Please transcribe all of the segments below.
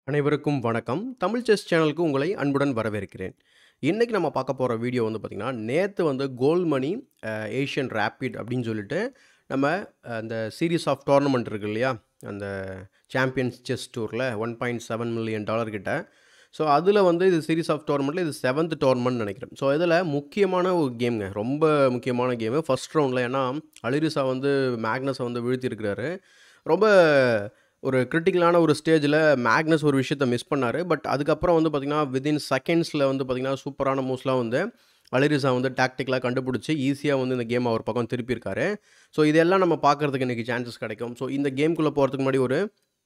அனைவருக்கும் வணக்கம். தமிழ் செஸ் சேனலுக்கு உங்களை அன்புடன் வரவேற்கிறேன். இன்னைக்கு நம்ம பார்க்க போற வீடியோ வந்து பார்த்தீங்கன்னா, நேத்து வந்து gold money uh Asian rapid அப்படின்னு சொல்லிட்டு, நம்ம அந்த சீரிஸ் ஆஃப் டோர்னமெண்ட் இருக்கு இல்லையா? அந்த சாம்பியன்ஸ் செஸ் டூர்ல $1.7 மில்லியன் டாலர் கிட்ட. ஸோ, அதில வந்து இது சீரிஸ் ஆஃப் டோர்னமெண்ட்ல இது 7த் டோர்னமெண்ட்னு நெனைக்கிறேன். ஸோ, இதில முக்கியமான ஒரு கேம்ங்க. ரொம்ப முக்கியமான கேமு. ஃபர்ஸ்ட் ரவுண்ட்ல ஏன்னா, அலிரிசா வந்து மேக்னஸ வந்து வீழ்த்தியிருக்கிறாரு. ரொம்ப ஒரு கிரிட்டிக்கலான ஒரு ஸ்டேஜ்ல மேக்னஸ் ஒரு விஷயத்த மிஸ் பண்ணாரு. பட் அதுக்கப்புறம் வந்து பார்த்தீங்கன்னா, வித்தின் செகண்ட்ஸ்ல வந்து பார்த்தீங்கன்னா, சூப்பரான மூவ்ஸ்லாம் வந்து அலிரிசா வந்து டாக்டிக்கலா கண்டுபிடிச்சு, ஈஸியா வந்து இந்த கேம அவர் பக்கம் திருப்பியிருக்காரு. ஸோ, இதெல்லாம் நம்ம பார்க்கறதுக்கு இன்னைக்கு சான்சஸ் கிடைக்கும். ஸோ, இந்த கேம்க்குள்ள போறதுக்கு முன்னாடி ஒரு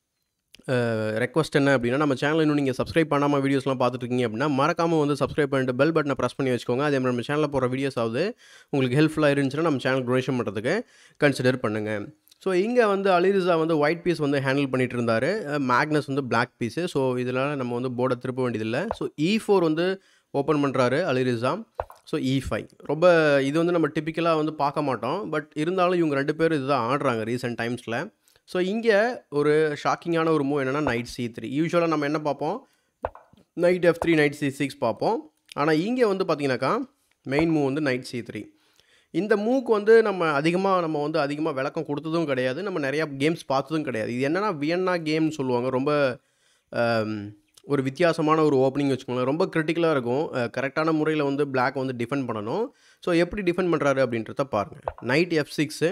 அ ரெக்வெஸ்ட் என்ன அப்படின்னா, நம்ம சேனல இன்னும் நீங்க சப்ஸ்கிரைப் பண்ணாம வீடியோஸ்லாம் பார்த்துட்டு இருக்கீங்க அப்படின்னா, மறக்காம வந்து சப்ஸ்கிரைப் பண்ணிட்டு பெல் பட்டன பிரஸ் பண்ணி வச்சுக்கோங்க. அதே மாரி நம்ம சேனல்ல போடுற வீடியோஸாவது உங்களுக்கு ஹெல்ப்ஃபுல்லா இருந்துச்சுன்னா, நம்ம சேனலுக்கு டொனேஷன் பண்றதுக்கு கன்சிடர் பண்ணுங்க. ஸோ, இங்க வந்து அலிரிசா வந்து ஒயிட் பீஸ் வந்து ஹேண்டில் பண்ணிட்டு இருந்தாரு. அ மேக்னஸ் வந்து பிளாக் பீஸு. ஸோ, இதனால நம்ம வந்து போர்ட திருப்ப வேண்டியதில்ல. ஸோ, E4 வந்து ஓப்பன் பண்றாரு அலிரிசா. ஸோ, E5 ரொம்ப இது வந்து நம்ம டிபிக்கலா வந்து பார்க்க மாட்டோம். பட் இருந்தாலும் இவங்க 2 பேரும் இதுதான் ஆடுறாங்க ரீசென்ட் டைம்ஸ்ல. ஸோ, இங்க ஒரு ஷாக்கிங்கான ஒரு மூவ் என்னன்னா, நைட் C3 யூசுவலா நம்ம என்ன பார்ப்போம்? நைட் F3, நைட் C6 பார்ப்போம். ஆனா, இங்க வந்து பார்த்தீங்கன்னாக்கா, மெயின் மூவ் வந்து நைட் C3 இந்த மூவ்க்கு வந்து நம்ம அதிகமா நம்ம வந்து அதிகமா விளக்கம் குடுத்ததும் கிடையாது. நம்ம நெறைய கேம்ஸ் பார்த்ததும் கிடையாது. இது என்னன்னா, வியன்னா கேம்னு சொல்லுவாங்க. ரொம்ப அம் ஒரு வித்தியாசமான ஒரு ஓப்பனிங் வச்சுக்கோங்களேன். ரொம்ப கிரிட்டிக்கலா இருக்கும். அ கரெக்ட்டான முறையில வந்து பிளாக் வந்து டிஃபெண்ட் பண்ணணும். ஸோ, எப்படி டிஃபெண்ட் பண்றாரு அப்படின்றத பாருங்க. நைட் F6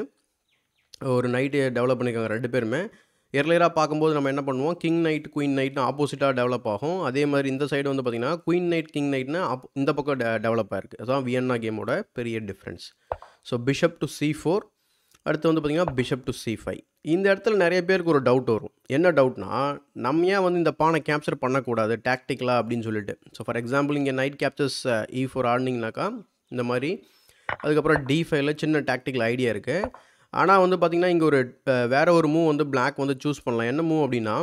ஒரு நைட் டெவலப் பண்ணியிருக்காங்க 2 பேருமே. எர்லியரா பார்க்கும்போது நம்ம என்ன பண்ணுவோம், கிங் நைட், குயின் நைட்னு ஆப்போசிட்டா டெவலப் ஆகும். அதே மாரி இந்த சைடு வந்து பார்த்தீங்கன்னா, குயின் நைட், கிங் நைட்னு ஆப் இந்த பக்கம் டெ டெவலப் ஆயிருக்கு. அதான் வியன்னா கேமோட பெரிய difference. So, bishop to C4 அடுத்து வந்து பார்த்தீங்கன்னா, பிஷப் டூ C5 இந்த இடத்துல நெறைய பேருக்கு ஒரு டவுட் வரும். என்ன டவுட்னா, நம்ம ஏன் வந்து இந்த பான கேப்சர் பண்ணக்கூடாது டாக்டிக்கலா அப்படின்னு சொல்லிட்டு. ஸோ, ஃபார் எக்ஸாம்பிள் இங்க நைட் கேப்சர்ஸ் E4 ஆடுனீங்கனாக்கா, இந்த மாரி அதுக்கப்புறம் D5ல சின்ன டாக்டிக்கல் ஐடியா இருக்கு. ஆனா வந்து பார்த்தீங்கன்னா, இங்க ஒரு அ வேற ஒரு மூவ் வந்து பிளாக் வந்து சூஸ் பண்ணலாம். என்ன மூவ் அப்படின்னா,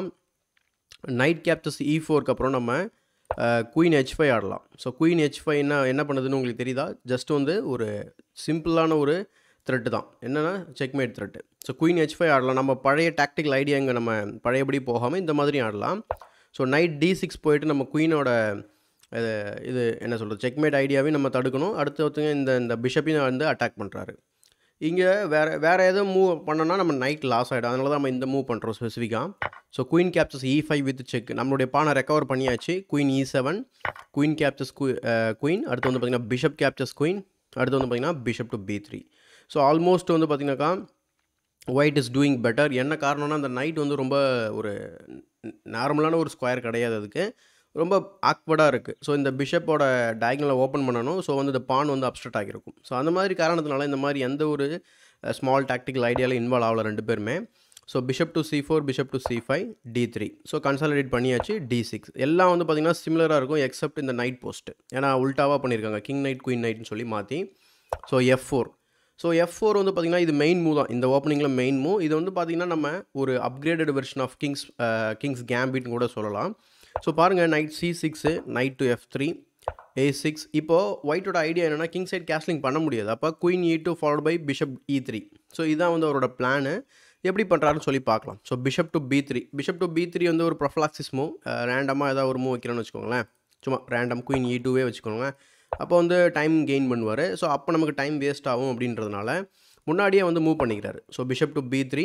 நைட் கேப்சர்ஸ் E4க்கு அப்புறம் நம்ம அ குயின் H5 ஆடலாம். ஸோ, குயின் H5 என்ன என்ன பண்ணுதுன்னு உங்களுக்கு தெரியுதா? ஜஸ்ட் வந்து ஒரு சிம்பிளான ஒரு த்ரெட் தான். என்னன்னா, checkmate thread. So, queen H5 ஆடலாம். நம்ம பழைய டாக்டிக்கல் ஐடியா இங்க நம்ம பழையபடி போகாம இந்த மாதிரி ஆடலாம். ஸோ, நைட் D6 போயிட்டு நம்ம குயினோட அ இது என்ன சொல்றது, செக்மேட் ஐடியாவையும் நம்ம தடுக்கணும். அடுத்து ஒருத்தங்க இந்த இந்த பிஷப்பையும் வந்து அட்டாக் பண்றாரு. இங்க வேற வேற ஏதோ மூவ் பண்ணோம்னா நம்ம நைட் லாஸ் ஆயிடும். அதனால தான் நம்ம இந்த மூவ் பண்றோம் ஸ்பெசிஃபிக்கா. So, queen captures E5 with check. நம்மளுடைய பான ரெக்கவர் பண்ணியாச்சு. குயின் E7 குயின் கேப்சர்ஸ் கு அ குயின் அடுத்து வந்து பார்த்தீங்கன்னா, பிஷப் கேப்சர்ஸ் குயின் அடுத்து வந்து பார்த்தீங்கன்னா, bishop to B3 so, almost வந்து பார்த்தீங்கன்னாக்கா, ஒயிட் இஸ் டூயிங் பெட்டர். என்ன காரணம்னா, அந்த நைட் வந்து ரொம்ப ஒரு நார்மலான ஒரு ஸ்கொயர் கிடையாது அதுக்கு. ரொம்ப ஆக்வர்டா இருக்கு. ஸோ, இந்த பிஷப்போட டயகனல ஓப்பன் பண்ணணும். ஸோ, வந்து இந்த பான் வந்து அப்செட் ஆகியிருக்கும். ஸோ, அந்த மாதிரி காரணத்தினால இந்த மாரி எந்த ஒரு அ ஸ்மால் டாக்டிக்கல் ஐடியால இன்வால்வ் ஆகல 2 பேருமே. So, bishop to C4 bishop to C5 D3 so, consolidate பண்ணியாச்சு D6 எல்லாம் வந்து பார்த்தீங்கன்னா, சிமிலரா இருக்கும் எக்ஸெப்ட் இந்த நைட் போஸ்ட். ஏன்னா உல்டாவா பண்ணியிருக்காங்க. கிங் நைட், குயின் நைட்னு சொல்லி மாத்தி. ஸோ, F4 ஸோ, F4 வந்து பார்த்தீங்கன்னா, இது மெயின் மூவ் தான். இந்த ஓப்பனிங்ல மெயின் மூவ். இது வந்து பார்த்தீங்கன்னா, நம்ம ஒரு upgraded version of kings uh kings கேம்பிட்னு கூட சொல்லலாம். ஸோ, பாருங்க night C6 night two F3 A6 இப்போ ஒயிட்டோட ஐடியா என்னன்னா, கிங் சைட் கேஸ்லிங் பண்ண முடியாது. அப்ப queen E2 followed by bishop E3 so, இதான் வந்து அவரோட பிளானு. எப்படி பண்றாருன்னு சொல்லி பார்க்கலாம். So, bishop to B3 bishop to B3 வந்து ஒரு ப்ரொஃபிலாக்சிஸ் மூவ். அ ரேண்டமா ஏதாவது ஒரு மூவ் வைக்கிறோம்னு வச்சுக்கோங்களேன். சும்மா ரேண்டம் குயின் E2வே வச்சுக்கோங்க. அப்போ வந்து டைம் கெயின் பண்ணுவாரு. ஸோ, அப்போ நமக்கு டைம் வேஸ்ட் ஆகும் அப்படின்றதுனால, முன்னாடியே வந்து மூவ் பண்ணிக்கிறாரு. So, bishop to B3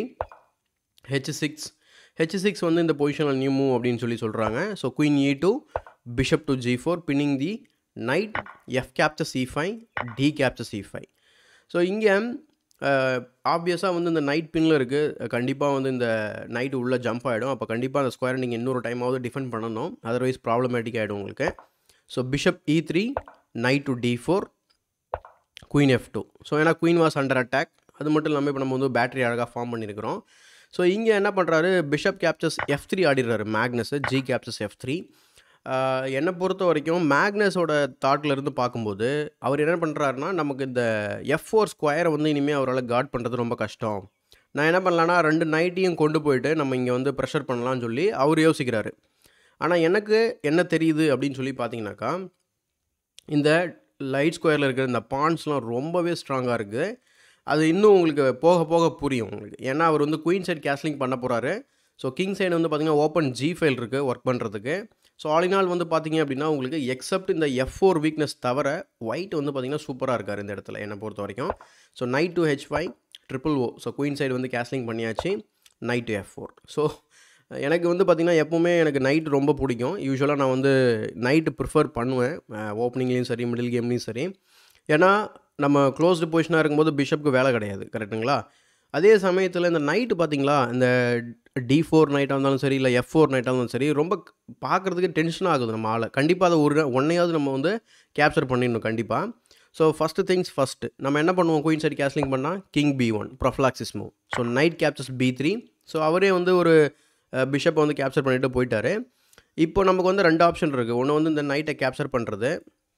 H6 H6 வந்து இந்த பொசிஷன்ல நியூ மூவ் அப்படின்னு சொல்லி சொல்றாங்க. So, queen E2 bishop to G4 pinning the knight F captures E5 D captures E5 so, இங்க அ ஆப்வியஸா வந்து இந்த நைட் பின்ல இருக்கு. கண்டிப்பா வந்து இந்த நைட் உள்ள ஜம்ப் ஆயிடும். அப்ப கண்டிப்பா அந்த ஸ்கொயர நீங்க இன்னொரு டைமாவது டிஃபெண்ட் பண்ணணும். அதர்வைஸ் ப்ராப்ளமேட்டிக் ஆயிடும் உங்களுக்கு. So, bishop E3 knight to D4 queen F2 so, ஏன்னா குயின் வாஸ் அண்டர் அட்டாக். அது மட்டும் இல்லாம இப்ப நம்ம வந்து பேட்டரி அழகா ஃபார்ம் பண்ணியிருக்கிறோம். ஸோ, இங்க என்ன பண்றாரு, பிஷப் கேப்சர்ஸ் F3 ஆடிடுறாரு மேக்னஸ். G கேப்சர்ஸ் F3 ஆ என்ன பொறுத்த வரைக்கும் மேக்னஸோட தாட்ல இருந்து பார்க்கும்போது, அவர் என்ன பண்றாருன்னா, நமக்கு இந்த F4 ஸ்கொயர வந்து இனிமே அவரால கார்ட் பண்றது ரொம்ப கஷ்டம். நான் என்ன பண்ணலான்னா, 2 நைட்டையும் கொண்டு போயிட்டு நம்ம இங்க வந்து பிரஷர் பண்ணலாம்னு சொல்லி அவரு யோசிக்கிறாரு. ஆனா எனக்கு என்ன தெரியுது அப்படின்னு சொல்லி பார்த்தீங்கன்னாக்கா, இந்த லைட் ஸ்கொயர்ல இருக்கிற இந்த பான்ஸ்லாம் ரொம்பவே ஸ்ட்ராங்கா இருக்கு. அது இன்னும் உங்களுக்கு போக போக புரியும் உங்களுக்கு. ஏன்னா அவர் வந்து குயின் சைட் கேஸ்லிங் பண்ண போறாரு. ஸோ கிங் சைடு வந்து பார்த்தீங்கன்னா ஓப்பன் ஜி ஃபைல் இருக்குது ஒர்க் பண்ணுறதுக்கு ஸோ ஆல் இன் ஆல் வந்து பார்த்தீங்க அப்படின்னா உங்களுக்கு எக்ஸப்ட் இந்த எஃப் ஃபோர் வீக்னஸ் தவிர ஒயிட் வந்து பார்த்தீங்கன்னா சூப்பராக இருக்கார் இந்த இடத்துல என்னை பொறுத்த வரைக்கும் so knight to H five triple O so queen side வந்து கேஸ்லிங் பண்ணியாச்சு knight to F four so எனக்கு வந்து பார்த்திங்கன்னா எப்போவுமே எனக்கு நைட் ரொம்ப பிடிக்கும் யூஸ்வலாக நான் வந்து நைட்டு ப்ரிஃபர் பண்ணுவேன் ஓப்பனிங்லேயும் சரி மிடில் கேம்லேயும் சரி ஏன்னா நம்ம க்ளோஸ்டு பொசிஷனாக இருக்கும்போது பிஷப்புக்கு வேலை கிடையாது கரெக்டுங்களா அதே சமயத்தில் இந்த நைட்டு பார்த்தீங்களா இந்த டி ஃபோர் நைட்டாக இருந்தாலும் சரி இல்லை எஃப் ஃபோர் நைட்டாக இருந்தாலும் சரி ரொம்ப பார்க்குறதுக்கு டென்ஷன் ஆகுது நம்ம ஆளை கண்டிப்பாக அதை ஒரு ஒன்னையாவது நம்ம வந்து கேப்சர் பண்ணிடணும் கண்டிப்பாக ஸோ ஃபஸ்ட்டு திங்ஸ் ஃபஸ்ட்டு நம்ம என்ன பண்ணுவோம் குயின் சைடு கேஸ்லிங் பண்ணால் king B one prophylaxis move so knight captures B three so அவரே வந்து ஒரு பிஷப்பை வந்து கேப்சர் பண்ணிட்டு போயிட்டாரு இப்போ நமக்கு வந்து ரெண்டு ஆப்ஷன் இருக்குது ஒன்று வந்து இந்த நைட்டை கேப்சர் பண்ணுறது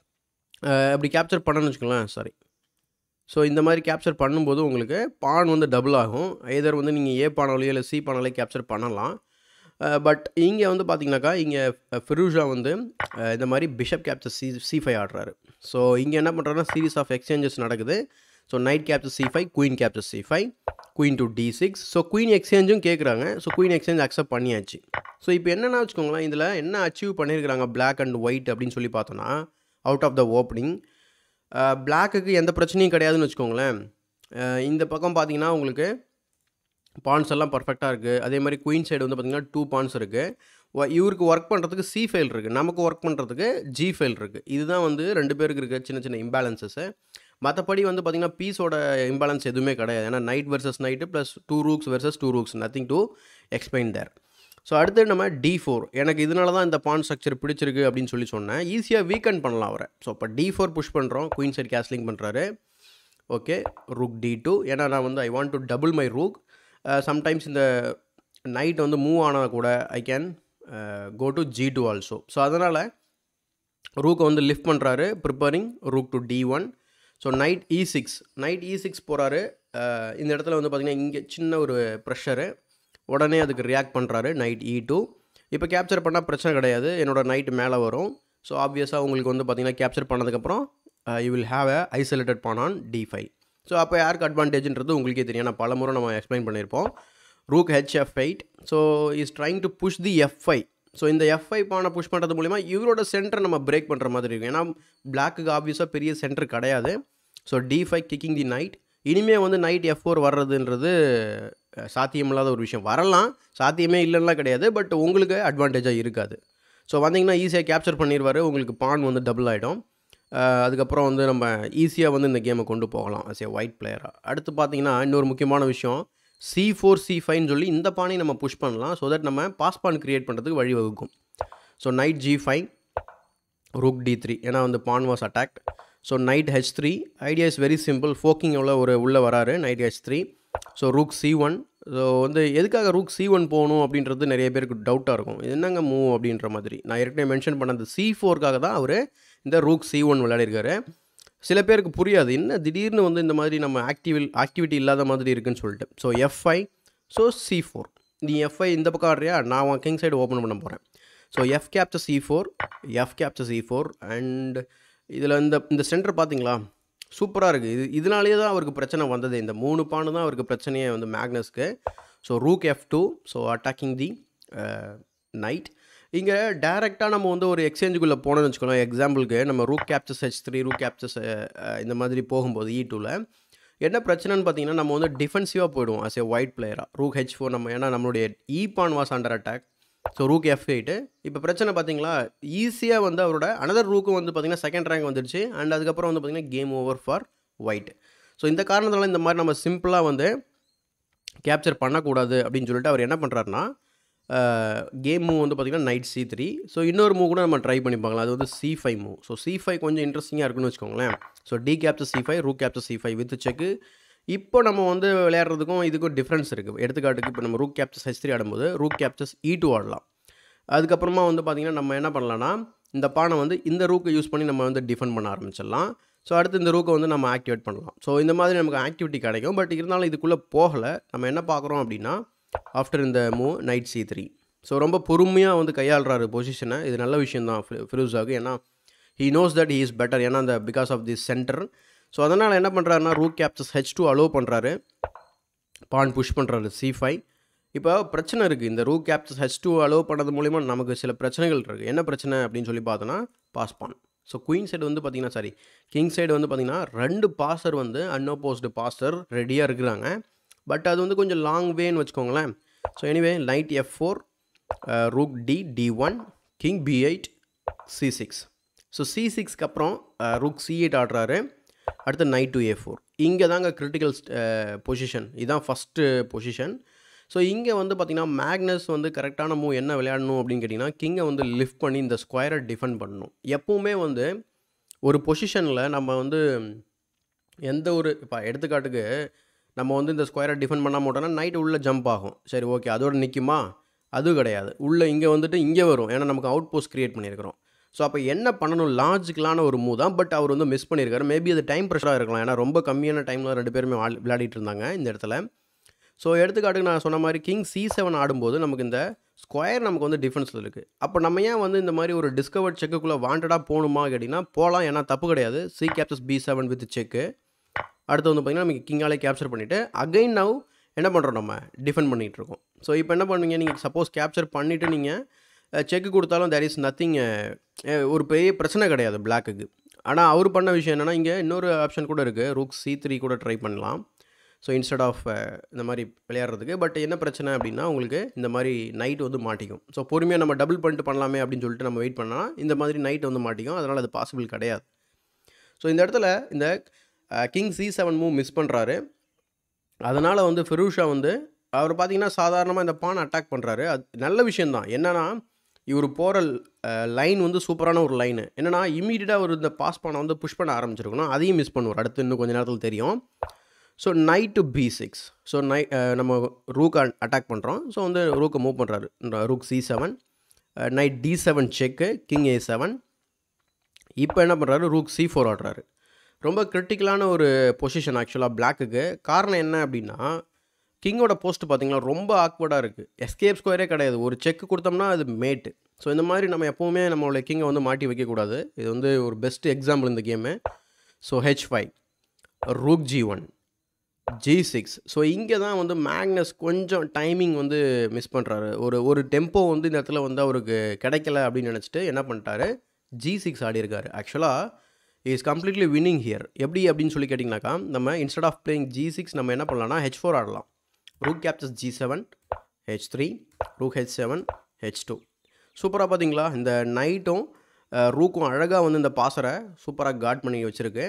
அப்படி கேப்சர் பண்ணணும்னு வச்சுக்கோங்களேன் சாரி ஸோ இந்த மாதிரி கேப்சர் பண்ணும்போது உங்களுக்கு பான் வந்து டபுள் ஆகும் எதர் வந்து நீங்கள் ஏ பானாலேயோ இல்லை சி பானாலே கேப்சர் பண்ணலாம் பட் இங்கே வந்து பார்த்தீங்கன்னாக்கா இங்கே ஃபிரூஷா வந்து இந்த மாதிரி bishop capture C C five ஆடுறாரு ஸோ இங்கே என்ன பண்ணுறாருன்னா சீரிஸ் ஆஃப் எக்ஸ்சேஞ்சஸ் நடக்குது so knight capture C five queen capture C five queen to D six so queen எக்ஸ்சேஞ்சும் கேட்குறாங்க ஸோ குயின் எக்ஸ்சேஞ்ச் அக்செப்ட் பண்ணியாச்சு ஸோ இப்போ என்னென்னா வச்சுக்கோங்களேன் இதில் என்ன அச்சீவ் பண்ணியிருக்கிறாங்க பிளாக் அண்ட் ஒயிட் அப்படின்னு சொல்லி பார்த்தோன்னா அவுட் ஆஃப் த ஓப்பனிங் பிளாக்குக்கு எந்த பிரச்சனையும் கிடையாதுன்னு வச்சுக்கோங்களேன் இந்த பக்கம் பார்த்தீங்கன்னா உங்களுக்கு பான்ஸ் எல்லாம் பர்ஃபெக்டாக இருக்குது அதே மாதிரி குயின் சைடு வந்து பார்த்திங்கன்னா டூ பான்ஸ் இருக்குது இவருக்கு ஒர்க் பண்ணுறதுக்கு சி ஃபைல் இருக்குது நமக்கு ஒர்க் பண்ணுறதுக்கு ஜி ஃபைல் இருக்குது இதுதான் வந்து ரெண்டு பேருக்கு இருக்க சின்ன சின்ன இம்பேலன்சஸ்ஸு மற்றபடி வந்து பார்த்திங்கன்னா பீஸோட இம்பேலன்ஸ் எதுவுமே கிடையாது ஏன்னா knight versus knight plus two rooks versus two rooks nothing to explain there so அடுத்து நம்ம டி ஃபோர் எனக்கு இதனால தான் இந்த பான் ஸ்ட்ரக்சர் பிடிச்சிருக்கு அப்படின்னு சொல்லி சொன்னேன் ஈஸியாக வீக்கெண்ட் பண்ணலாம் அவரை ஸோ இப்போ டி ஃபோர் புஷ் பண்ணுறோம் குயின் சைட் கேஸ்லிங் பண்ணுறாரு ஓகே ரூக் டி டூ ஏன்னா நான் வந்து I want to double my rook sometimes இந்த நைட் வந்து மூவ் ஆனால் கூட I can go to G two also so அதனால் ரூக்கை வந்து லிஃப்ட் பண்ணுறாரு preparing rook to D one so knight E six knight E six போகிறாரு இந்த இடத்துல வந்து பார்த்திங்கன்னா இங்கே சின்ன ஒரு ப்ரெஷரு உடனே அதுக்கு ரியாக்ட் பண்ணுறாரு நைட் இ டூ இப்போ கேப்சர் பண்ணால் பிரச்சனை கிடையாது என்னோடய நைட் மேலே வரும் ஸோ ஆப்வியஸாக உங்களுக்கு வந்து பார்த்திங்கன்னா கேப்சர் பண்ணதுக்கப்புறம் you will have a isolated pawn on D five so அப்போ யாருக்கு அட்வான்டேஜ்ன்றது உங்களுக்கே தெரியும் நான் பல முறை நம்ம எக்ஸ்பிளைன் பண்ணியிருப்போம் rook H F eight so is trying to push the F five so இந்த எஃப் ஐ பானை புஷ் பண்ணுறது மூலிமா இவரோட சென்டர் நம்ம பிரேக் பண்ணுற மாதிரி இருக்கும் ஏன்னா பிளாக்குக்கு ஆப்வியஸாக பெரிய சென்டர் கிடையாது so D five kicking the knight இனிமேல் வந்து நைட் எஃப் ஃபோர் வர்றதுன்றது சாத்தியமில்லாத ஒரு விஷயம் வரலாம் சாத்தியமே இல்லைன்னா கிடையாது பட் உங்களுக்கு அட்வான்டேஜாக இருக்காது ஸோ வந்தீங்கன்னா ஈஸியாக கேப்சர் பண்ணிடுவார் உங்களுக்கு பான் வந்து டபுள் ஆகிடும் அதுக்கப்புறம் வந்து நம்ம ஈஸியாக வந்து இந்த கேமை கொண்டு போகலாம் அஸ் ஏ ஒயிட் பிளேயராக அடுத்து பார்த்தீங்கன்னா இன்னொரு முக்கியமான விஷயம் சி ஃபோர் சி ஃபைவ்னு சொல்லி இந்த பானையை நம்ம புஷ் பண்ணலாம் ஸோ தட் நம்ம பாஸ் பான் க்ரியேட் பண்ணுறதுக்கு வழிவகுக்கும் so knight G five rook D three ஏன்னா வந்து pawn was attacked so knight H three idea is very simple forking எவ்வளோ ஒரு உள்ளே வராரு knight H three so rook C one so வந்து எதுக்காக ரூக் சி ஒன் போகணும் அப்படின்றது நிறைய பேருக்கு டவுட்டாக இருக்கும் இது என்னங்க மூவ் அப்படின்ற மாதிரி நான் ஏற்கனவே மென்ஷன் பண்ண அந்த சி ஃபோருக்காக தான் அவர் இந்த ரூக் சி ஒன் விளையாடிருக்காரு சில பேருக்கு புரியாது என்ன திடீர்னு வந்து இந்த மாதிரி நம்ம ஆக்டிவ் ஆக்டிவிட்டி இல்லாத மாதிரி இருக்குன்னு சொல்லிட்டு so F I so C four நீ எஃப்ஐ இந்த பக்கம் ஆடுறியா நான் கிங் சைடு ஓப்பன் பண்ண போகிறேன் so F capture C four F capture C four and இதில் இந்த இந்த சென்டர் பார்த்தீங்களா சூப்பராக இருக்குது இது இதனாலேயே தான் அவருக்கு பிரச்சனை வந்தது இந்த மூணு பாண்டு தான் அவருக்கு பிரச்சனையே வந்து மேக்னஸ்க்கு so rook f two so attacking the knight இங்கே டேரெக்டாக நம்ம வந்து ஒரு எக்ஸ்சேஞ்சுக்குள்ளே போனோம்னு வச்சுக்கோங்களேன் எக்ஸாம்பிளுக்கு நம்ம rook captures h three rook captures இந்த மாதிரி போகும்போது இ டூவில் என்ன பிரச்சனைன்னு பார்த்தீங்கன்னா நம்ம வந்து டிஃபென்சிவாக போயிடுவோம் அஸ் ஏ ஒயிட் பிளேயராக ரூக் ஹெச் ஃபோர் நம்ம ஏன்னா நம்மளுடைய e pawn was under attack so rook f eight இப்போ பிரச்சனை பார்த்தீங்களா ஈஸியாக வந்து அவரோட அனதர் ரூக்கும் வந்து பார்த்திங்கன்னா செகண்ட் ரேங்க் வந்துடுச்சு அண்ட் அதுக்கப்புறம் வந்து பார்த்திங்கன்னா game over for white so இந்த காரணத்தால் இந்த மாதிரி நம்ம சிம்பிளாக வந்து கேப்சர் பண்ணக்கூடாது அப்படின்னு சொல்லிட்டு அவர் என்ன பண்ணுறாருனா கேம் மூவ் வந்து பார்த்திங்கன்னா நைட் சி த்ரீ ஸோ இன்னொரு மூவ் கூட நம்ம ட்ரை பண்ணி பார்க்கலாம் அது வந்து c five move so c five கொஞ்சம் இன்ட்ரெஸ்டிங்காக இருக்குன்னு வச்சுக்கோங்களேன் so d captures C five rook captures C five with check இப்போ நம்ம வந்து விளையாடுறதுக்கும் இதுக்கும் டிஃப்ரென்ஸ் இருக்குது எடுத்துக்காட்டுக்கு இப்போ நம்ம ரூக் கேப்சர்ஸ் ஹெச் த்ரீ ஆடும்போது ரூக் கேப்சர்ஸ் இ டூ ஆடலாம் அதுக்கப்புறமா வந்து பார்த்திங்கன்னா நம்ம என்ன பண்ணலாம்னா இந்த பானை வந்து இந்த ரூக்கை யூஸ் பண்ணி நம்ம வந்து டிஃபெண்ட் பண்ண ஆரம்பிச்சிடலாம் ஸோ அடுத்து இந்த ரூக்கை வந்து நம்ம ஆக்டிவேட் பண்ணலாம் ஸோ இந்த மாதிரி நமக்கு ஆக்டிவிட்டி கிடைக்கும் பட் இருந்தாலும் இதுக்குள்ளே போகலை நம்ம என்ன பார்க்குறோம் அப்படின்னா ஆஃப்டர் இந்த move knight c three so ரொம்ப பொறுமையாக வந்து கையாளுறாரு பொசிஷனை இது நல்ல விஷயம் தான் ஃபிரோஸாக்கு ஏன்னா he knows that he is better ஏன்னா அந்த because of the centre so அதனால் என்ன பண்ணுறாருனா rook captures h two allow பண்ணுறாரு பான் புஷ் பண்ணுறாரு சி ஃபைவ் இப்போ பிரச்சனை இருக்குது இந்த rook captures h two allow பண்ணது மூலிமா நமக்கு சில பிரச்சனைகள் இருக்குது என்ன பிரச்சனை அப்படின்னு சொல்லி பார்த்தோன்னா pass pawn so queen side வந்து பார்த்தீங்கன்னா சாரி கிங் சைடு வந்து பார்த்தீங்கன்னா ரெண்டு பாசர் வந்து அன்அப்போஸ்டு பாசர் ரெடியாக இருக்கிறாங்க பட் அது வந்து கொஞ்சம் லாங் வேன்னு வச்சுக்கோங்களேன் so anyway knight f four rook d d one king b eight c six so c சிக்ஸ்க்கு அப்புறம் ரூக் சி எயிட் ஆடுறாரு அடுத்து நைட் டு ஏ ஃபோர் இங்கே தாங்க கிரிட்டிக்கல் பொசிஷன் இதுதான் ஃபஸ்ட்டு பொசிஷன் ஸோ இங்கே வந்து பார்த்திங்கன்னா மேக்னஸ் வந்து கரெக்டான மூவ் என்ன விளையாடணும் அப்படின்னு கேட்டிங்கன்னா கிங்கை வந்து லிஃப்ட் பண்ணி இந்த ஸ்கொயரை டிஃபெண்ட் பண்ணணும் எப்பவுமே வந்து ஒரு பொசிஷனில் நம்ம வந்து எந்த ஒரு இப்போ எடுத்துக்காட்டுக்கு நம்ம வந்து இந்த ஸ்கொயரை டிஃபெண்ட் பண்ணாம விட்டோம்னா நைட் உள்ளே ஜம்ப் ஆகும் சரி ஓகே அதோட நிற்குமா அதுவும் கிடையாது உள்ளே இங்கே வந்துட்டு இங்கே வரும் ஏன்னா நமக்கு அவுட் போஸ்ட் க்ரியேட் பண்ணியிருக்கிறோம் ஸோ அப்போ என்ன பண்ணணும் லாஜிக்கலான ஒரு மூவ் தான் பட் அவர் வந்து மிஸ் பண்ணியிருக்காரு மேபி அது டைம் ப்ரெஷராக இருக்கலாம் ஏன்னா ரொம்ப கம்மியான டைமில் ரெண்டு பேருமே ஆள் விளையாடிட்டு இருந்தாங்க இந்த இடத்துல ஸோ எடுத்துக்காட்டுக்கு நான் சொன்ன மாதிரி கிங் சி செவன் ஆடும்போது நமக்கு இந்த ஸ்கொயர் நமக்கு வந்து டிஃபென்ஸில் இருக்குது அப்போ நம்ம ஏன் வந்து இந்த மாதிரி ஒரு டிஸ்கவர்ட் செக்குக்குள்ளே வாண்டடாக போகணுமா கேட்டிங்கன்னா போகலாம் ஏன்னா தப்பு கிடையாது c captures b seven with check அடுத்து வந்து பார்த்திங்கன்னா நமக்கு கிங்காலே கேப்சர் பண்ணிவிட்டு அகைன் நவ் என்ன பண்ணுறோம் நம்ம டிஃபெண்ட் பண்ணிகிட்டு இருக்கோம் ஸோ இப்போ என்ன பண்ணுவீங்க நீங்கள் சப்போஸ் கேப்சர் பண்ணிவிட்டு நீங்கள் செக்கு கொடுத்தாலும் தேர் இஸ் நத்திங் ஒரு பெரிய பிரச்சனை கிடையாது பிளாக்குக்கு ஆனால் அவர் பண்ண விஷயம் என்னென்னா இங்கே இன்னொரு ஆப்ஷன் கூட இருக்குது ரூக் சி த்ரீ கூட ட்ரை பண்ணலாம் ஸோ இன்ஸ்டெட் ஆஃப் இந்த மாதிரி விளையாடுறதுக்கு பட் என்ன பிரச்சனை அப்படின்னா உங்களுக்கு இந்த மாதிரி நைட் வந்து மாட்டிக்கும் ஸோ பொறுமையாக நம்ம டபுள் பண்ணிட்டு பண்ணலாமே அப்படின்னு சொல்லிட்டு நம்ம வெயிட் பண்ணால் இந்த மாதிரி நைட் வந்து மாட்டிக்கும் அதனால் அது பாசிபிள் கிடையாது ஸோ இந்த இடத்துல இந்த king c seven move miss பண்ணுறாரு அதனால் வந்து ஃபெரூஷா வந்து அவர் பார்த்தீங்கன்னா சாதாரணமாக இந்த பான் அட்டாக் பண்ணுறாரு அது நல்ல விஷயந்தான் என்னென்னா இவர் போகிற லைன் வந்து சூப்பரான ஒரு லைனு என்னென்னா இமீடியட்டாக அவர் இந்த பாஸ் பானை வந்து புஷ் பண்ண ஆரம்பிச்சிருக்கணும் அதையும் மிஸ் பண்ணுவார் அடுத்து இன்னும் கொஞ்சம் நேரத்தில் தெரியும் so knight to b six so நை நம்ம ரூக் அட்டாக் பண்ணுறோம் ஸோ வந்து ரூக்கை மூவ் பண்ணுறாரு rook c seven knight d seven check king a seven இப்போ என்ன பண்ணுறாரு ரூக் சி ஃபோர் ஆடுறாரு ரொம்ப கிரிட்டிக்கலான ஒரு பொசிஷன் ஆக்சுவலாக பிளாக்குக்கு காரணம் என்ன அப்படின்னா கிங்கோட போஸ்ட் பார்த்தீங்கன்னா ரொம்ப ஆக்வர்டாக இருக்குது எஸ்கேப் ஸ்கொயரே கிடையாது ஒரு செக் கொடுத்தோம்னா அது மேட்டு ஸோ இந்த மாதிரி நம்ம எப்போவுமே நம்மளோட கிங்கை வந்து மாட்டி வைக்கக்கூடாது இது வந்து ஒரு பெஸ்ட் எக்ஸாம்பிள் இந்த game so h five rook g one g six so இங்கே தான் வந்து மேக்னஸ் கொஞ்சம் டைமிங் வந்து மிஸ் பண்ணுறாரு ஒரு ஒரு டெம்போ வந்து இந்த இடத்துல வந்து அவருக்கு கிடைக்கல அப்படின்னு நினச்சிட்டு என்ன பண்ணிட்டாரு ஜி சிக்ஸ் ஆடியிருக்காரு ஆக்சுவலாக இஸ் கம்ப்ளீட்லி வின்னிங் ஹியர் எப்படி அப்படின்னு சொல்லி கேட்டிங்கனாக்கா நம்ம instead of playing g six நம்ம என்ன பண்ணலாம்னா ஹெச் ஃபோர் ஆடலாம் rook captures g seven h three rook h seven h two சூப்பராக பார்த்தீங்களா இந்த நைட்டும் ரூக்கும் அழகாக வந்து இந்த பாசரை சூப்பராக காட் பண்ணி வச்சுருக்கு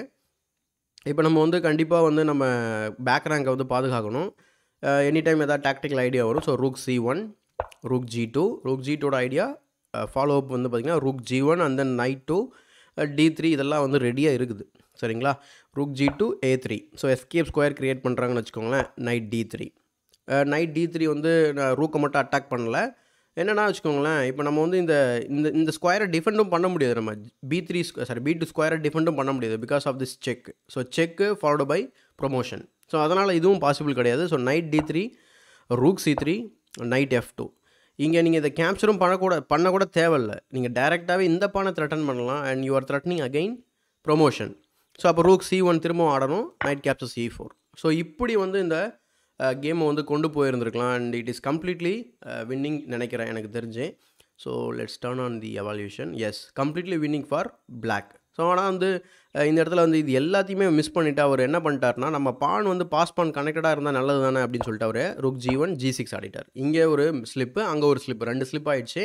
இப்போ நம்ம வந்து கண்டிப்பாக வந்து நம்ம பேக் ரேங்கை வந்து பாதுகாக்கணும் எனி டைம் எதாவது டாக்டிக்கல் ஐடியா வரும் so rook C one rook g two rook g two idea follow up வந்து பார்த்திங்கன்னா rook g one and then knight to d three இதெல்லாம் வந்து ரெடியாக இருக்குது சரிங்களா rook g two a three so escape square create பண்ணுறாங்கன்னு வச்சுக்கோங்களேன் knight d three knight d three வந்து நான் ரூக்கை மட்டும் அட்டாக் பண்ணல என்னென்னா வச்சுக்கோங்களேன் இப்போ நம்ம வந்து இந்த இந்த இந்த ஸ்கொயரை டிஃபெண்டும் பண்ண முடியாது நம்ம b three sorry b two ஸ்கொயரை டிஃபெண்டும் பண்ண முடியாது because of this check so check followed by promotion so அதனால் இதுவும் பாசிபிள் கிடையாது so knight d three rook c three knight f two இங்கே நீங்கள் இதை கேப்சரும் பண்ணக்கூட பண்ணக்கூட தேவையில்லை நீங்கள் டேரெக்டாகவே இந்த பானை த்ரெட்டன் பண்ணலாம் and you are threatening again promotion so அப்போ ரூக் சி ஒன் திரும்பவும் ஆடணும் knight capture C four so இப்படி வந்து இந்த கேமை வந்து கொண்டு போயிருந்துருக்கலாம் and it is completely winning நினைக்கிறேன் எனக்கு தெரிஞ்சு so let's turn on the evaluation is completely winning for black so ஆனால் வந்து இந்த இடத்துல வந்து இது எல்லாத்தையுமே மிஸ் பண்ணிவிட்டு அவர் என்ன பண்ணிட்டார்னா நம்ம பான் வந்து பாஸ் பான் கனெக்டடாக இருந்தால் நல்லது தானே அப்படின்னு சொல்லிட்டு அவர் rook g one g six ஆடிட்டார் இங்கே ஒரு ஸ்லிப்பு அங்கே ஒரு ஸ்லிப்பு ரெண்டு ஸ்லிப் ஆகிடுச்சு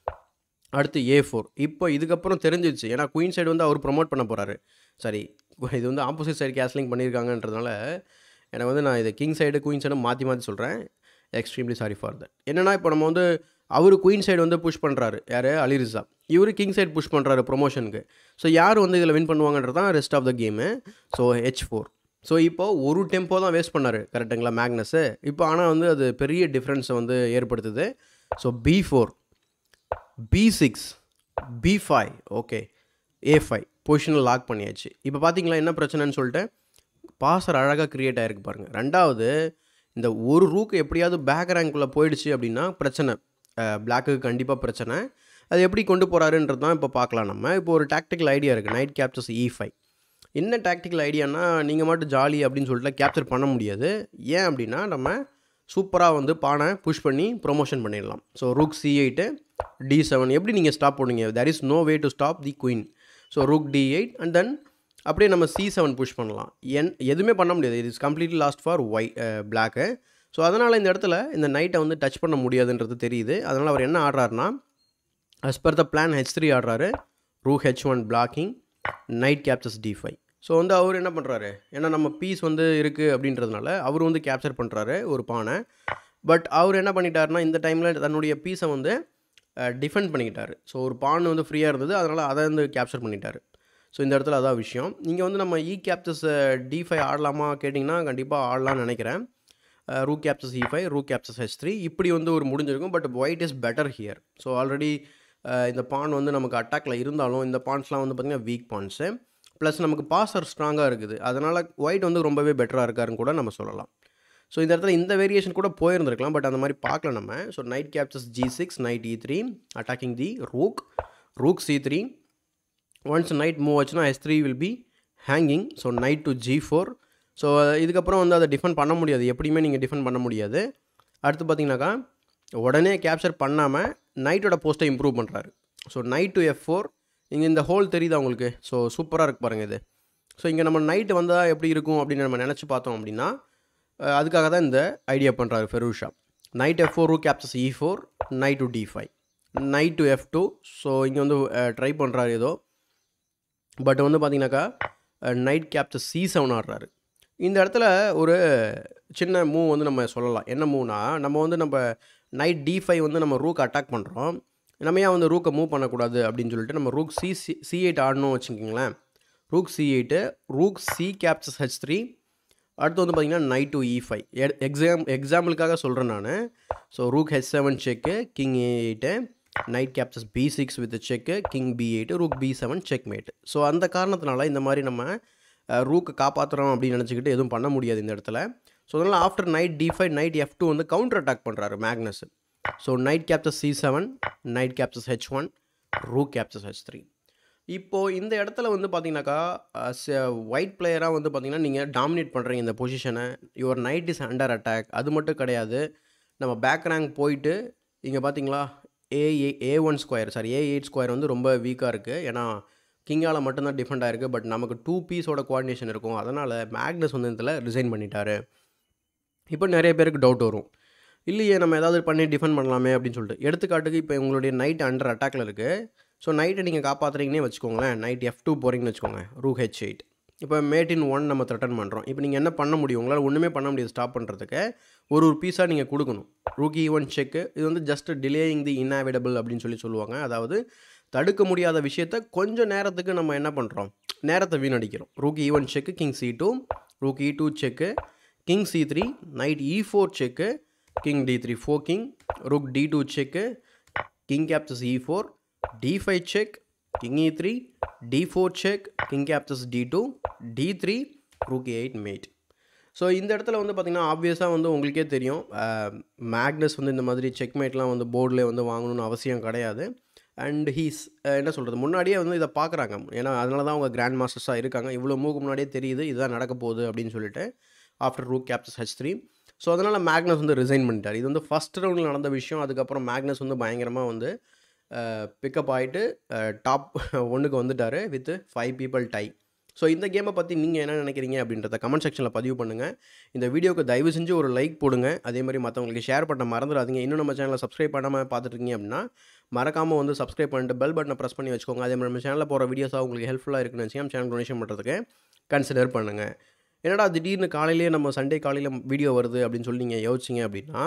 அடுத்து ஏ ஃபோர் இப்போ இதுக்கப்புறம் தெரிஞ்சிச்சு ஏன்னா குயின் சைடு வந்து அவர் ப்ரொமோட் பண்ண போகிறாரு சரி இது வந்து ஆப்போசிட் சைடு கேஸ்லிங் பண்ணியிருக்காங்கன்றதுனால எனக்கு வந்து நான் இதை கிங் சைடு குயின் சைடு மாற்றி மாற்றி சொல்கிறேன் எக்ஸ்ட்ரீம்லி சாரி ஃபார் தட் என்னென்னா இப்போ நம்ம வந்து அவர் குயின் சைடு வந்து புஷ் பண்ணுறாரு யார் அலிரிசா இவர் கிங் சைடு புஷ் பண்ணுறாரு ப்ரொமோஷனுக்கு ஸோ யார் வந்து இதில் வின் பண்ணுவாங்கன்றது தான் rest of the game so h four so இப்போது ஒரு டெம்போ தான் வேஸ்ட் பண்ணார் கரெக்டுங்களா மேக்னஸு இப்போ ஆனால் வந்து அது பெரிய டிஃப்ரென்ஸை வந்து ஏற்படுத்துது so b four b six b five okay a five பொசிஷனில் லாக் பண்ணியாச்சு இப்போ பார்த்தீங்களா என்ன பிரச்சனைன்னு சொல்லிட்டு பாசர் அழகாக க்ரியேட் ஆகிருக்கு பாருங்கள் ரெண்டாவது இந்த ஒரு ரூக்கு எப்படியாவது பேக் ரேங்க்குள்ளே போயிடுச்சு அப்படின்னா பிரச்சனை பிளாக்குக்கு கண்டிப்பாக பிரச்சனை அது எப்படி கொண்டு போகிறாருன்றது தான் இப்போ பார்க்கலாம் நம்ம இப்போ ஒரு டாக்டிக்கல் ஐடியா இருக்குது நைட் கேப்சர்ஸ் இ ஃபைவ் என்ன டாக்டிக்கல் ஐடியானா நீங்கள் மட்டும் ஜாலி அப்படின்னு சொல்லிட்டு கேப்சர் பண்ண முடியாது ஏன் அப்படின்னா நம்ம சூப்பராக வந்து பானை புஷ் பண்ணி ப்ரொமோஷன் பண்ணிடலாம் so rook c eight d seven எப்படி நீங்கள் ஸ்டாப் பண்ணுவீங்க there is no way to stop the queen so rook d eight and then அப்படியே நம்ம சி செவன் புஷ் பண்ணலாம் என் எதுவுமே பண்ண முடியாது it is completely lost for why black so அதனால் இந்த இடத்துல இந்த நைட்டை வந்து டச் பண்ண முடியாதுன்றது தெரியுது அதனால் அவர் என்ன ஆடுறாருனா as per the plan h three ஆடுறாரு rook h one blocking knight captures d five so வந்து அவர் என்ன பண்ணுறாரு ஏன்னா நம்ம பீஸ் வந்து இருக்குது அப்படின்றதுனால அவர் வந்து கேப்சர் பண்ணுறாரு ஒரு பானை பட் அவர் என்ன பண்ணிட்டாருன்னா இந்த டைமில் தன்னுடைய பீஸை வந்து டிஃபெண்ட் பண்ணிக்கிட்டாரு ஸோ ஒரு பான் வந்து ஃப்ரீயாக இருந்தது அதனால் அதை வந்து கேப்சர் பண்ணிட்டாரு ஸோ இந்த இடத்துல அதான் விஷயம் இங்கே வந்து நம்ம இ கேப்சஸ் டி ஃபைவ் ஆடலாமா கேட்டிங்கன்னா கண்டிப்பாக ஆடலாம்னு நினைக்கிறேன் ரூ கேப்சஸ் இ ஃபைவ் ரூ கேப்சஸ் ஹெச் த்ரீ இப்படி வந்து ஒரு முடிஞ்சிருக்கும் but white is better here so already இந்த பான் வந்து நமக்கு அட்டாக்ல இருந்தாலும் இந்த பான்ஸ்லாம் வந்து பார்த்திங்கன்னா வீக் பான்ஸு ப்ளஸ் நமக்கு பாசர் ஸ்ட்ராங்காக இருக்குது அதனால் ஒயிட் வந்து ரொம்பவே பெட்டராக இருக்காருன்னு கூட நம்ம சொல்லலாம் ஸோ இந்த இடத்துல இந்த வேரியேஷன் கூட போயிருந்திருக்கலாம் பட் அந்த மாதிரி பார்க்கல நம்ம so knight captures g six knight e three attacking the rook rook c three once knight move ஆச்சுன்னா s three will be hanging so knight to g four so இதுக்கப்புறம் வந்து அதை டிஃபெண்ட் பண்ண முடியாது எப்படியுமே நீங்கள் டிஃபெண்ட் பண்ண முடியாது அடுத்து பார்த்தீங்கன்னாக்கா உடனே கேப்சர் பண்ணாமல் நைட்டோட போஸ்ட்டை இம்ப்ரூவ் பண்ணுறாரு so knight to F four இங்கே இந்த ஹோல் தெரியுதா உங்களுக்கு ஸோ சூப்பராக இருக்கு பாருங்கள் இது ஸோ இங்கே நம்ம நைட்டு வந்தால் எப்படி இருக்கும் அப்படின்னு நம்ம நினச்சி பார்த்தோம் அப்படின்னா அதுக்காக தான் இந்த ஐடியா பண்ணுறாரு ஃபெரூஷா night f four rook captures e four knight to d five knight to f two so இங்கே வந்து ட்ரை பண்ணுறாரு ஏதோ பட் வந்து பார்த்தீங்கன்னாக்கா நைட் கேப்சர் சி செவன் ஆடுறாரு இந்த இடத்துல ஒரு சின்ன மூவ் வந்து நம்ம சொல்லலாம் என்ன மூவ்னா நம்ம வந்து நம்ம நைட் டி ஃபைவ் வந்து நம்ம ரூக் அட்டாக் பண்ணுறோம் நம்ம ஏன் வந்து ரூக்கை மூவ் பண்ணக்கூடாது அப்படின்னு சொல்லிட்டு நம்ம rook c c c eight ஆடணும் வச்சுக்கிங்களேன் rook c eight rook c captures h three அடுத்து வந்து பார்த்திங்கன்னா knight to e five exam எக்ஸாம்பிளுக்காக சொல்கிறேன் நான் so rook h seven check king a eight knight captures b six with check king b eight rook b seven checkmate so அந்த காரணத்தினால இந்த மாதிரி நம்ம ரூக்கை காப்பாற்றுறோம் அப்படின்னு நினச்சிக்கிட்டு எதுவும் பண்ண முடியாது இந்த இடத்துல ஸோ அதனால் after knight d five knight f two வந்து கவுண்டர் அட்டாக் பண்ணுறாரு Magnus so knight captures c seven knight captures h one rook captures h three இப்போது இந்த இடத்துல வந்து பார்த்தீங்கன்னாக்கா ஒயிட் பிளேயராக வந்து பார்த்தீங்கன்னா நீங்கள் டாமினேட் பண்ணுறீங்க இந்த பொசிஷனை your knight is under attack அது மட்டும் கிடையாது நம்ம பேக் ரேங்க் போயிட்டு இங்கே பார்த்தீங்களா a a a one square sorry a eight square வந்து ரொம்ப வீக்காக இருக்குது ஏன்னா கிங்கால் மட்டும்தான் டிஃபெண்ட் ஆயிருக்கு பட் நமக்கு டூ பீஸோட கோஆர்டினேஷன் இருக்கும் அதனால் மேக்னஸ் வந்து இதில் ரிசைன் பண்ணிட்டாரு இப்போ நிறைய பேருக்கு டவுட் வரும் இல்லையே நம்ம ஏதாவது பண்ணி டிஃபெண்ட் பண்ணலாமே அப்படின்னு சொல்லிட்டு எடுத்துக்காட்டுக்கு இப்போ உங்களுடைய நைட் அண்டர் அட்டாக்ல இருக்குது ஸோ நைட்டை நீங்கள் காப்பாற்றுறீங்கன்னே வச்சுக்கோங்களேன் நைட் எஃப் டூ போகிறீங்கன்னு வச்சுக்கோங்க ரூ ஹெச் எயிட் இப்போ மேட் இன் ஒன் நம்ம த்ரெட்டன் பண்ணுறோம் இப்போ நீங்கள் என்ன பண்ண முடியும் உங்களால் ஒன்றுமே பண்ண முடியாது ஸ்டாப் பண்ணுறதுக்கு ஒரு ஒரு பீஸாக நீங்கள் கொடுக்கணும் ரூக்கி ஒன் செக்கு இது வந்து ஜஸ்ட் டிலேயிங் தி இன்ஆவிடபிள் அப்படின்னு சொல்லி சொல்லுவாங்க அதாவது தடுக்க முடியாத விஷயத்த கொஞ்சம் நேரத்துக்கு நம்ம என்ன பண்ணுறோம் நேரத்தை வீணடிக்கிறோம் rook e one check king c two rook e two check king c three knight e four check king d three four king rook D two check king captures e four d five check king e three d four check king captures d two d three rook eight mate so இந்த இடத்துல வந்து பார்த்திங்கன்னா ஆப்வியஸாக வந்து உங்களுக்கே தெரியும் Magnus வந்து இந்த மாதிரி செக்மேட்லாம் வந்து போர்டில் வந்து வாங்கணும்னு அவசியம் கிடையாது அண்ட் ஹீஸ் என்ன சொல்கிறது முன்னாடியே வந்து இதை பார்க்குறாங்க ஏன்னா அதனால தான் அவங்க கிராண்ட் மாஸ்டர்ஸாக இருக்காங்க இவ்வளோ மூக்கு முன்னாடியே தெரியுது இதுதான் நடக்க போகுது அப்படின்னு சொல்லிட்டு after rook captures h three so அதனால் மேக்னஸ் வந்து ரிசைன் பண்ணிட்டார் இது வந்து ஃபஸ்ட் ரவுண்டில் நடந்த விஷயம் அதுக்கப்புறம் மேக்னஸ் வந்து பயங்கரமாக வந்து பிக்கப் ஆகிட்டு டாப் ஒன்றுக்கு வந்துட்டார் with five people tie so இந்த கேமை பற்றி நீங்கள் என்ன நினைக்கிறீங்க அப்படின்றத கமெண்ட் செக்ஷனில் பதிவு பண்ணுங்கள் இந்த வீடியோக்கு தயவு செஞ்சு ஒரு லைக் போடுங்க அதே மாதிரி மற்றவங்களுக்கு ஷேர் பண்ண மறந்துடாதீங்க இன்னும் நம்ம சேனலை சப்ஸ்கிரைப் பண்ணாமல் பார்த்துட்ருக்கீங்க அப்படின்னா மறக்காமல் வந்து சப்ஸ்கிரைப் பண்ணிட்டு பெல் பட்டனை ப்ரெஸ் பண்ணி வச்சுக்கோங்க அதே மாதிரி நம்ம சேனலில் போகிற வீடியோஸாக உங்களுக்கு ஹெல்ப்ஃபுல்லாக இருக்குன்னு வச்சுக்கோங்க சேனல் டொனேஷன் பண்ணுறதுக்கு கன்சிடர் பண்ணுங்கள் என்னடா திடீர்னு காலையிலேயே நம்ம சண்டே காலையில் வீடியோ வருது அப்படின்னு சொல்லி நீங்கள் யோசிச்சிங்க அப்படின்னா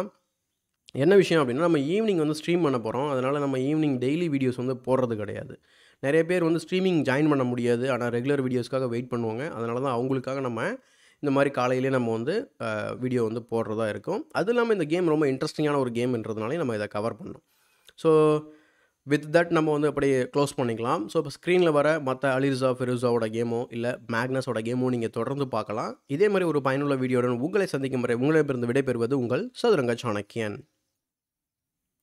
என்ன விஷயம் அப்படின்னா நம்ம ஈவினிங் வந்து ஸ்ட்ரீம் பண்ண போகிறோம் அதனால் நம்ம ஈவினிங் டெய்லி வீடியோஸ் வந்து போடுறது கிடையாது நிறைய பேர் வந்து ஸ்ட்ரீமிங் ஜாயின் பண்ண முடியாது ஆனால் ரெகுலர் வீடியோஸ்க்காக வெயிட் பண்ணுவாங்க அதனால தான் அவங்களுக்காக நம்ம இந்த மாதிரி காலையிலே நம்ம வந்து வீடியோ வந்து போடுறதா இருக்கும் அது இல்லாமல் இந்த கேம் ரொம்ப இன்ட்ரெஸ்டிங்கான ஒரு கேம்ன்றதுனாலே நம்ம இதை கவர் பண்ணோம் ஸோ வித் தட் நம்ம வந்து அப்படியே க்ளோஸ் பண்ணிக்கலாம் ஸோ இப்போ ஸ்க்ரீனில் வர மற்ற அலிர்ஸா ஃபெருஸாவோட கேமோ இல்லை மேக்னஸோட கேமோ நீங்கள் தொடர்ந்து பார்க்கலாம் இதே மாதிரி ஒரு பயனுள்ள வீடியோடன் உங்களை சந்திக்கும் வரை உங்களிடமிருந்து விடைபெறுவது உங்கள் சதுரங்க சாணக்கியன்